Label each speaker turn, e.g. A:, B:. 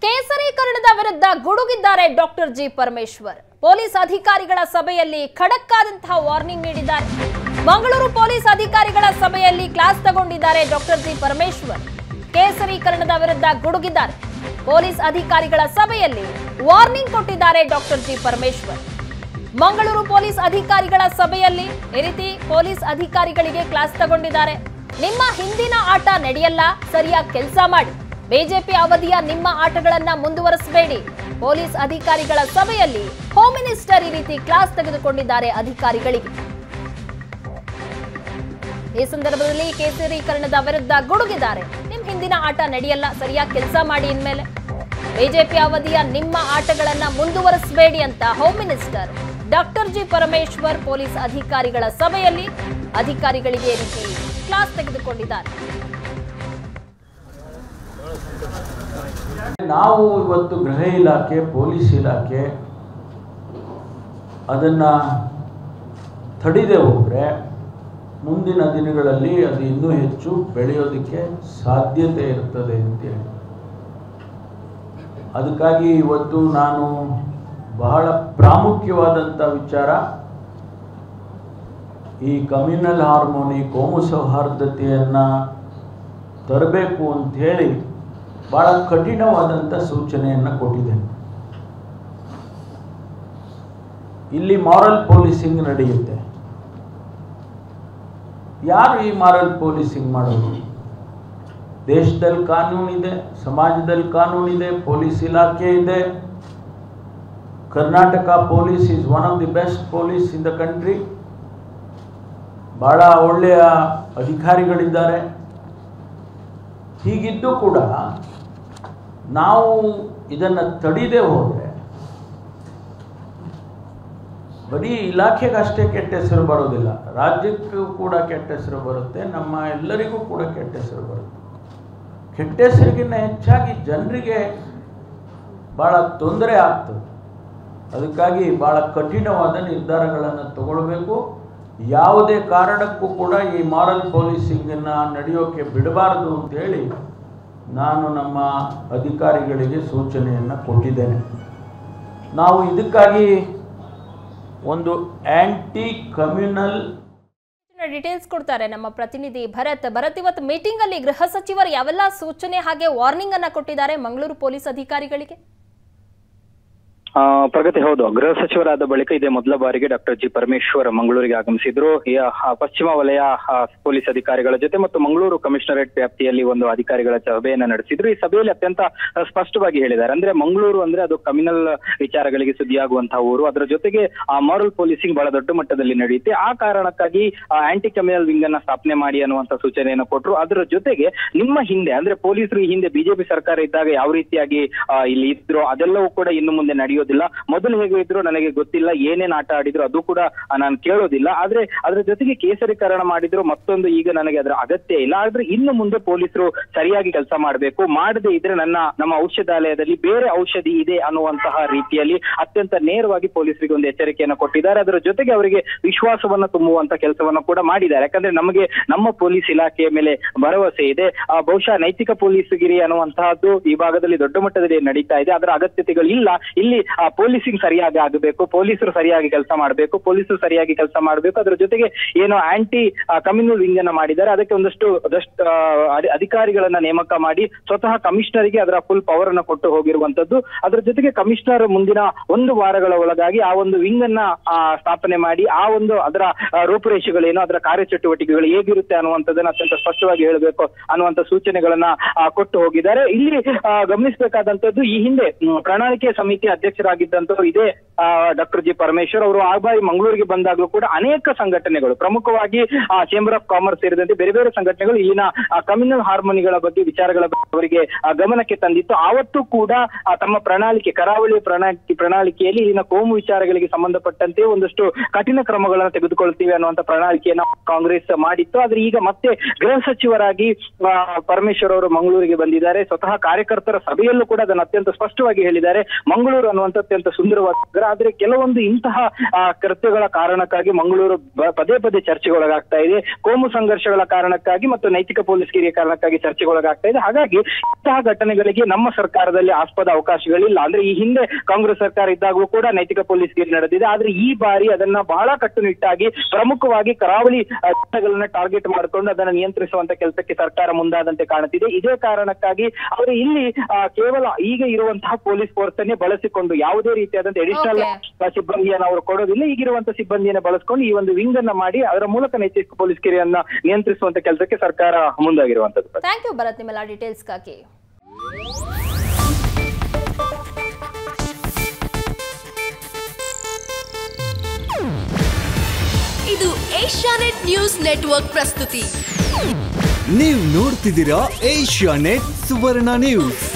A: ಕೇಸರೀಕರಣದ ವಿರುದ್ಧ ಗುಡುಗಿದ್ದಾರೆ doctor G Parameshwar police ಅಧಿಕಾರಿಗಳ ಸಭೆಯಲ್ಲಿ ಖಡಕ್ ಆದಂತಹ ವಾರ್ನಿಂಗ್ ನೀಡಿದ್ದಾರೆ ಮಂಗಳೂರು ಪೊಲೀಸ್ ಅಧಿಕಾರಿಗಳ ಸಭೆಯಲ್ಲಿ ಕ್ಲಾಸ್ ತಗೊಂಡಿದ್ದಾರೆ ಡಾಕ್ಟರ್ ಜಿ ಪರಮೇಶ್ವರ್ ಕೇಸರೀಕರಣದ ವಿರುದ್ಧ ಗುಡುಗಿದ್ದಾರೆ ಪೊಲೀಸ್ ಅಧಿಕಾರಿಗಳ ಸಭೆಯಲ್ಲಿ ವಾರ್ನಿಂಗ್ ಕೊಟ್ಟಿದ್ದಾರೆ doctor G Parameshwar Mangaluru police ಅಧಿಕಾರಿಗಳ ಸಭೆಯಲ್ಲಿ ಈ ರೀತಿ ಪೊಲೀಸ್ ಅಧಿಕಾರಿಗಳಿಗೆ ಕ್ಲಾಸ್ ತಗೊಂಡಿದ್ದಾರೆ ನಿಮ್ಮ ಹಿಂದಿನ ಆಟ ನಡೆಯಲ್ಲ ಸರಿಯಾಗಿ ಕೆಲಸ ಮಾಡಿ ಬಿಜೆಪಿ ಅವಧಿಯ ನಿಮ್ಮ ಆಟಗಳನ್ನ ಮುಂದುವರಿಸಬೇಡಿ ಪೊಲೀಸ್ ಅಧಿಕಾರಿಗಳ ಸಭೆಯಲ್ಲಿ ಹೋಮ್ ಮಿನಿಸ್ಟರ್ ಈ ರೀತಿ ಕ್ಲಾಸ್ ತೆಗೆದುಕೊಂಡಿದ್ದಾರೆ ಅಧಿಕಾರಿಗಳಿಗೆ ಈ ಸಂದರ್ಭದಲ್ಲಿ ಕೇಸರೀಕರಣದ ವಿರುದ್ಧ ಗುಡುಗಿದ್ದಾರೆ ನಿಮ್ ಹಿಂದಿನ ಆಟ ನಡೆಯಲ್ಲ ಸರಿಯಾಗಿ ಕೆಲಸ ಮಾಡಿ ಇನ್ಮೇಲೆ ಬಿಜೆಪಿ ಅವಧಿಯ ನಿಮ್ಮ ಆಟಗಳನ್ನ ಮುಂದುವರಿಸಬೇಡಿ ಅಂತ home minister doctor G Parameshwar police ಅಧಿಕಾರಿಗಳ ಸಭೆಯಲ್ಲಿ ಅಧಿಕಾರಿಗಳಿಗೆ ಈ ರೀತಿ ಕ್ಲಾಸ್ ತೆಗೆದುಕೊಂಡಿದ್ದಾರೆ
B: ನಾವು ಇವತ್ತು ಗೃಹ ಇಲಾಖೆ ಪೊಲೀಸ್ ಇಲಾಖೆ ಅದನ್ನು ತಡಿದೆ ಹೋದರೆ ಮುಂದಿನ ದಿನಗಳಲ್ಲಿ ಅದು ಇನ್ನೂ ಹೆಚ್ಚು ಬೆಳೆಯೋದಕ್ಕೆ ಸಾಧ್ಯತೆ ಇರ್ತದೆ ಅಂತೇಳಿ ಅದಕ್ಕಾಗಿ ಇವತ್ತು ನಾನು ಬಹಳ ಪ್ರಾಮುಖ್ಯವಾದಂಥ ವಿಚಾರ ಈ ಕಮ್ಯುನಲ್ ಹಾರ್ಮೋನಿ ಕೋಮು ಸೌಹಾರ್ದತೆಯನ್ನು ತರಬೇಕು ಅಂತ ಹೇಳಿ ಭಾಳ ಕಠಿಣವಾದಂಥ ಸೂಚನೆಯನ್ನು ಕೊಟ್ಟಿದ್ದೇನೆ ಇಲ್ಲಿ ಮಾರಲ್ ಪೊಲೀಸಿಂಗ್ ನಡೆಯುತ್ತೆ ಯಾರು ಈ ಮಾರಲ್ ಪೊಲೀಸಿಂಗ್ ಮಾಡೋದು ದೇಶದಲ್ಲಿ ಕಾನೂನಿದೆ ಸಮಾಜದಲ್ಲಿ ಕಾನೂನಿದೆ ಪೊಲೀಸ್ ಇಲಾಖೆ ಇದೆ Karnataka police is one of the best police in the country ಭಾಳ ಒಳ್ಳೆಯ ಅಧಿಕಾರಿಗಳಿದ್ದಾರೆ ಹೀಗಿದ್ದು ಕೂಡ ನಾವು ಇದನ್ನು ತಡಿದೇ ಹೋದರೆ ಬರೀ ಇಲಾಖೆಗಷ್ಟೇ ಕೆಟ್ಟ ಹೆಸರು ಬರೋದಿಲ್ಲ ರಾಜ್ಯಕ್ಕೂ ಕೂಡ ಕೆಟ್ಟ ಹೆಸರು ಬರುತ್ತೆ ನಮ್ಮ ಎಲ್ಲರಿಗೂ ಕೂಡ ಕೆಟ್ಟ ಹೆಸರು ಬರುತ್ತೆ ಕೆಟ್ಟ ಹೆಸರಿಗಿಂತ ಹೆಚ್ಚಾಗಿ ಜನರಿಗೆ ಭಾಳ ತೊಂದರೆ ಆಗ್ತದೆ ಅದಕ್ಕಾಗಿ ಭಾಳ ಕಠಿಣವಾದ ನಿರ್ಧಾರಗಳನ್ನು ತಗೊಳ್ಬೇಕು ಯಾವುದೇ ಕಾರಣಕ್ಕೂ ಕೂಡ ಈ ಮಾರಲ್ ಪೊಲೀಸಿಂಗನ್ನು ನಡೆಯೋಕ್ಕೆ ಬಿಡಬಾರ್ದು ಅಂತೇಳಿ ನಾನು ನಮ್ಮ ಅಧಿಕಾರಿಗಳಿಗೆ ಸೂಚನೆಯನ್ನು ಕೊಟ್ಟಿದ್ದೇನೆ ನಾವು ಇದಕ್ಕಾಗಿ ಒಂದು ಆ್ಯಂಟಿ ಕಮ್ಯುನಲ್
A: ಡೀಟೇಲ್ಸ್ ಕೊಡ್ತಾರೆ ನಮ್ಮ ಪ್ರತಿನಿಧಿ ಭರತ್ ಭರತ್ ಇವತ್ತು ಮೀಟಿಂಗ್ ಅಲ್ಲಿ ಗೃಹ ಸಚಿವರು ಯಾವೆಲ್ಲ ಸೂಚನೆ ಹಾಗೆ ವಾರ್ನಿಂಗ್ ಅನ್ನ ಕೊಟ್ಟಿದ್ದಾರೆ ಮಂಗಳೂರು ಪೊಲೀಸ್ ಅಧಿಕಾರಿಗಳಿಗೆ
C: ಆ, ಪ್ರಗತಿ ಹೌದು ಗೃಹ ಸಚಿವರಾದ ಬಳಿಕ ಇದೇ ಮೊದಲ ಬಾರಿಗೆ ಡಾಕ್ಟರ್ ಜಿ ಪರಮೇಶ್ವರ್ ಮಂಗಳೂರಿಗೆ ಆಗಮಿಸಿದ್ರು ಈ, ಆ, ಪಶ್ಚಿಮ ವಲಯ ಆ, ಪೊಲೀಸ್ ಅಧಿಕಾರಿಗಳ ಜೊತೆ ಮತ್ತು ಮಂಗಳೂರು ಕಮಿಷನರೇಟ್ ವ್ಯಾಪ್ತಿಯಲ್ಲಿ ಒಂದು ಅಧಿಕಾರಿಗಳ ಸಭೆಯನ್ನ ನಡೆಸಿದ್ರು ಈ ಸಭೆಯಲ್ಲಿ ಅತ್ಯಂತ ಆ, ಸ್ಪಷ್ಟವಾಗಿ ಹೇಳಿದ್ದಾರೆ ಅಂದ್ರೆ ಮಂಗಳೂರು ಅಂದ್ರೆ ಅದು ಕಮ್ಯುನಲ್ ವಿಚಾರಗಳಿಗೆ ಸುದ್ದಿಯಾಗುವಂತಹ ಊರು ಅದರ ಜೊತೆಗೆ ಆ ಮಾರಲ್ ಪೊಲೀಸಿಂಗ್ ಬಹಳ ದೊಡ್ಡ ಮಟ್ಟದಲ್ಲಿ ನಡೆಯುತ್ತೆ ಆ ಕಾರಣಕ್ಕಾಗಿ ಆಂಟಿ ಕಮ್ಯುನಲ್ ವಿಂಗ್ ಅನ್ನ ಸ್ಥಾಪನೆ ಮಾಡಿ ಅನ್ನುವಂತ ಸೂಚನೆಯನ್ನು ಕೊಟ್ಟರು ಅದರ ಜೊತೆಗೆ ನಿಮ್ಮ ಹಿಂದೆ ಅಂದ್ರೆ ಪೊಲೀಸರು ಈ ಹಿಂದೆ ಬಿಜೆಪಿ ಸರ್ಕಾರ ಇದ್ದಾಗ ಯಾವ ರೀತಿಯಾಗಿ ಆ, ಇಲ್ಲಿ ಇದ್ರು ಅದೆಲ್ಲವೂ ಕೂಡ ಇನ್ನು ಮುಂದೆ ನಡೆಯೋದಿಲ್ಲ ಮೊದಲು ಹೇಗೆ ಇದ್ರು ನನಗೆ ಗೊತ್ತಿಲ್ಲ ಏನೇನ್ ಆಟ ಆಡಿದ್ರು ಅದು ಕೂಡ ಆ, ನಾನು ಕೇಳೋದಿಲ್ಲ ಆದ್ರೆ ಅದರ ಜೊತೆಗೆ ಕೇಸರೀಕರಣ ಮಾಡಿದ್ರು ಮತ್ತೊಂದು ಈಗ ನನಗೆ ಅದರ ಅಗತ್ಯ ಇಲ್ಲ ಆದ್ರೆ ಇನ್ನು ಮುಂದೆ ಪೊಲೀಸರು ಸರಿಯಾಗಿ ಕೆಲಸ ಮಾಡಬೇಕು ಮಾಡದೇ ಇದ್ರೆ ನನ್ನ ನಮ್ಮ ಔಷಧಾಲಯದಲ್ಲಿ ಬೇರೆ ಔಷಧಿ ಇದೆ ಅನ್ನುವಂತಹ ರೀತಿಯಲ್ಲಿ ಅತ್ಯಂತ ನೇರವಾಗಿ ಪೊಲೀಸರಿಗೆ ಒಂದು ಎಚ್ಚರಿಕೆಯನ್ನು ಕೊಟ್ಟಿದ್ದಾರೆ ಅದರ ಜೊತೆಗೆ ಅವರಿಗೆ ವಿಶ್ವಾಸವನ್ನ ತುಂಬುವಂತ ಕೆಲಸವನ್ನ ಕೂಡ ಮಾಡಿದ್ದಾರೆ ಯಾಕಂದ್ರೆ ನಮಗೆ ನಮ್ಮ ಪೊಲೀಸ್ ಇಲಾಖೆಯ ಮೇಲೆ ಭರವಸೆ ಇದೆ ಆ, ಬಹುಶಃ ನೈತಿಕ ಪೊಲೀಸ್ಗಿರಿ ಅನ್ನುವಂತಹದ್ದು ಈ ಭಾಗದಲ್ಲಿ ದೊಡ್ಡ ಮಟ್ಟದಲ್ಲಿ ನಡೀತಾ ಇದೆ ಅದರ ಅಗತ್ಯತೆಗಳು ಇಲ್ಲ ಇಲ್ಲಿ ಆ, ಪೊಲೀಸಿಂಗ್ ಸರಿಯಾಗಿ ಆಗಬೇಕು ಪೊಲೀಸರು ಸರಿಯಾಗಿ ಕೆಲಸ ಮಾಡಬೇಕು ಪೊಲೀಸರು ಸರಿಯಾಗಿ ಕೆಲಸ ಮಾಡಬೇಕು ಅದರ ಜೊತೆಗೆ ಏನು ಆಂಟಿ ಕಮ್ಯುನಲ್ ವಿಂಗ್ ಅನ್ನ ಮಾಡಿದ್ದಾರೆ ಅದಕ್ಕೆ ಒಂದಷ್ಟು ಒಂದಷ್ಟು ಆ, ಅಧಿ- ಅಧಿಕಾರಿಗಳನ್ನ ನೇಮಕ ಮಾಡಿ ಸ್ವತಃ ಕಮಿಷನರ್ಗೆ ಅದರ ಫುಲ್ ಪವರ್ ಅನ್ನ ಕೊಟ್ಟು ಹೋಗಿರುವಂತದ್ದು ಅದರ ಜೊತೆಗೆ ಕಮಿಷನರ್ ಮುಂದಿನ ಒಂದು ವಾರಗಳ ಒಳಗಾಗಿ ಆ ಒಂದು ವಿಂಗ್ ಅನ್ನ ಆ, ಸ್ಥಾಪನೆ ಮಾಡಿ ಆ ಒಂದು ಅದರ ಆ, ರೂಪುರೇಷೆಗಳೇನು ಅದರ ಕಾರ್ಯಚಟುವಟಿಕೆಗಳು ಹೇಗಿರುತ್ತೆ ಅನ್ನುವಂಥದ್ದನ್ನ ಅತ್ಯಂತ ಸ್ಪಷ್ಟವಾಗಿ ಹೇಳಬೇಕು ಅನ್ನುವಂತ ಸೂಚನೆಗಳನ್ನ ಆ, ಕೊಟ್ಟು ಹೋಗಿದ್ದಾರೆ ಇಲ್ಲಿ ಆ, ಗಮನಿಸಬೇಕಾದಂತದ್ದು ಈ ಹಿಂದೆ ಮ್, ಪ್ರಣಾಳಿಕೆ ಸಮಿತಿ ಅಧ್ಯಕ್ಷರಾಗಿದ್ದಂತವರು ಇದೇ ಡಾಕ್ಟರ್ ಜಿ ಪರಮೇಶ್ವರ್ ಅವರು ಆ ಬಾರಿ ಮಂಗಳೂರಿಗೆ ಬಂದಾಗಲೂ ಕೂಡ ಅನೇಕ ಸಂಘಟನೆಗಳು ಪ್ರಮುಖವಾಗಿ ಚೇಂಬರ್ ಆಫ್ ಕಾಮರ್ಸ್ ಸೇರಿದಂತೆ ಬೇರೆ ಬೇರೆ ಸಂಘಟನೆಗಳು ಇಲ್ಲಿನ ಕಮ್ಯುನಲ್ ಹಾರ್ಮೋನಿಗಳ ಬಗ್ಗೆ ವಿಚಾರಗಳ ಬಗ್ಗೆ ಅವರಿಗೆ ಆ, ಗಮನಕ್ಕೆ ತಂದಿತ್ತು ಆವತ್ತು ಕೂಡ ಆ, ತಮ್ಮ ಪ್ರಣಾಳಿಕೆ ಕರಾವಳಿ ಪ್ರಣಾಳಿಕೆ ಪ್ರಣಾಳಿಕೆಯಲ್ಲಿ ಇಲ್ಲಿನ ಕೋಮು ವಿಚಾರಗಳಿಗೆ ಸಂಬಂಧಪಟ್ಟಂತೆ ಒಂದಷ್ಟು ಕಠಿಣ ಕ್ರಮಗಳನ್ನು ತೆಗೆದುಕೊಳ್ತೀವಿ ಅನ್ನುವಂತ ಪ್ರಣಾಳಿಕೆಯನ್ನ ಕಾಂಗ್ರೆಸ್ ಮಾಡಿತ್ತು ಆದ್ರೆ ಈಗ ಮತ್ತೆ ಗೃಹ ಸಚಿವರಾಗಿ ಆ, ಪರಮೇಶ್ವರ್ ಅವರು ಮಂಗಳೂರಿಗೆ ಬಂದಿದ್ದಾರೆ ಸ್ವತಃ ಕಾರ್ಯಕರ್ತರ ಸಭೆಯಲ್ಲೂ ಕೂಡ ಅದನ್ನು ಅತ್ಯಂತ ಸ್ಪಷ್ಟವಾಗಿ ಹೇಳಿದ್ದಾರೆ ಮಂಗಳೂರು ಅನ್ನುವಂತ ಇರುವಂತ ಅತ್ಯಂತ ಸುಂದರವಾದ ನಗರ ಆದ್ರೆ ಕೆಲವೊಂದು ಇಂತಹ ಆ, ಕೃತ್ಯಗಳ ಕಾರಣಕ್ಕಾಗಿ ಮಂಗಳೂರು ಬ- ಪದೇ ಪದೇ ಚರ್ಚೆಗೊಳಗಾಗ್ತಾ ಇದೆ ಕೋಮು ಸಂಘರ್ಷಗಳ ಕಾರಣಕ್ಕಾಗಿ ಮತ್ತು ನೈತಿಕ ಪೊಲೀಸ್ ಕಿರಿಯ ಕಾರಣಕ್ಕಾಗಿ ಚರ್ಚೆಗೊಳಗಾಗ್ತಾ ಇದೆ ಹಾಗಾಗಿ ಇಂತಹ ಘಟನೆಗಳಿಗೆ ನಮ್ಮ ಸರ್ಕಾರದಲ್ಲಿ ಆಸ್ಪದ ಅವಕಾಶಗಳಿಲ್ಲ ಅಂದ್ರೆ ಈ ಹಿಂದೆ ಕಾಂಗ್ರೆಸ್ ಸರ್ಕಾರ ಇದ್ದಾಗಲೂ ಕೂಡ ನೈತಿಕ ಪೊಲೀಸ್ ಗಿರಿ ನಡೆದಿದೆ ಆದ್ರೆ ಈ ಬಾರಿ ಅದನ್ನ ಬಹಳ ಕಟ್ಟುನಿಟ್ಟಾಗಿ ಪ್ರಮುಖವಾಗಿ ಕರಾವಳಿ ಆ, ಜಿಲ್ಲೆಗಳನ್ನ ಟಾರ್ಗೆಟ್ ಮಾಡಿಕೊಂಡು ಅದನ್ನ ನಿಯಂತ್ರಿಸುವಂತ ಕೆಲಸಕ್ಕೆ ಸರ್ಕಾರ ಮುಂದಾದಂತೆ ಕಾಣುತ್ತಿದೆ ಇದೇ ಕಾರಣಕ್ಕಾಗಿ ಅವರು ಇಲ್ಲಿ ಆ, ಕೇವಲ ಈಗ ಇರುವಂತಹ ಪೊಲೀಸ್ ಫೋರ್ಸ್ ಅನ್ನೇ ಬಳಸಿಕೊಂಡು ಯಾವುದೇ ರೀತಿಯಾದಂತ ಎಡಿಷನಲ್
A: Okay.
C: ಸಿಬ್ಬಂದಿಯನ್ನು ಅವರು ಕೊಡೋದಿಲ್ಲ ಈಗಿರುವಂತ ಸಿಬ್ಬಂದಿಯನ್ನು ಬಳಸ್ಕೊಂಡು ಈ ಒಂದು ವಿಂಗ್ ಅನ್ನ ಮಾಡಿ ಅದರ ಮೂಲಕ ನೈತಿಕ ಪೊಲೀಸ್ ಕಿರಿಯನ್ನ ನಿಯಂತ್ರಿಸುವಂತ ಕೆಲಸಕ್ಕೆ ಸರ್ಕಾರ ಮುಂದಾಗಿರುವಂತದ್ದು
A: ಥ್ಯಾಂಕ್ ಯು ಭರತ್ ನಿಮ್ಮೆಲ್ಲ ಡೀಟೇಲ್ಸ್ಗಾಗಿ
D: ಇದು ಏಷ್ಯಾನೆಟ್ ನ್ಯೂಸ್ ನೆಟ್ವರ್ಕ್ ಪ್ರಸ್ತುತಿ
E: ನೀವು ನೋಡ್ತಿದ್ದೀರಾ ಏಷ್ಯಾ ನೆಟ್ ಸುವರ್ಣ ನ್ಯೂಸ್